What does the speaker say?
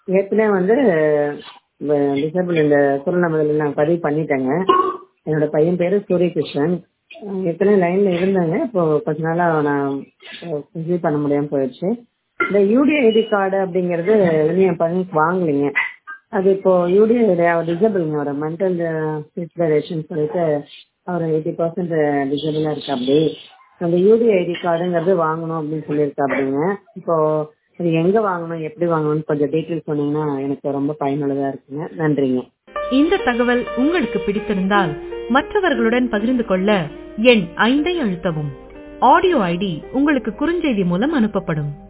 ஏற்கனவே வந்து டிசேபிள் இந்த குரல் நமதில் நான் பதிவு பண்ணிட்டேங்க என்னோட பையன் பேர் சூரியகிருஷ்ணன் ஏற்கனவே லைனில் இருந்தாங்க இப்போ கொஞ்ச நாளாக நான் ரிசீவ் பண்ண முடியாமல் போயிடுச்சு இந்த யூடிஐடி கார்டு அப்படிங்கிறது இன்னும் என் பையனுக்கு வாங்கலைங்க அது இப்போ யூடிஐடி அவர் டிசேபிளுங்க அவர் மென்டல் டிஸ்பிரேஷன் சொல்லிட்டு அவர் எயிட்டி பர்சன்ட் டிசேபிளாக இருக்கா அப்படி அந்த யூடிஐடி கார்டுங்கிறது வாங்கணும் அப்படின்னு சொல்லியிருக்கா அப்படிங்க இப்போ அது எங்கே வாங்கணும் எப்படி வாங்கணும்னு கொஞ்சம் டீட்டெயில் சொன்னீங்கன்னா எனக்கு ரொம்ப பயனுள்ளதாக இருக்குங்க நன்றிங்க இந்த தகவல் உங்களுக்கு பிடித்திருந்தால் மற்றவர்களுடன் பகிர்ந்து கொள்ள எண் ஐந்தை அழுத்தவும் ஆடியோ ஐடி உங்களுக்கு குறுஞ்செய்தி மூலம் அனுப்பப்படும்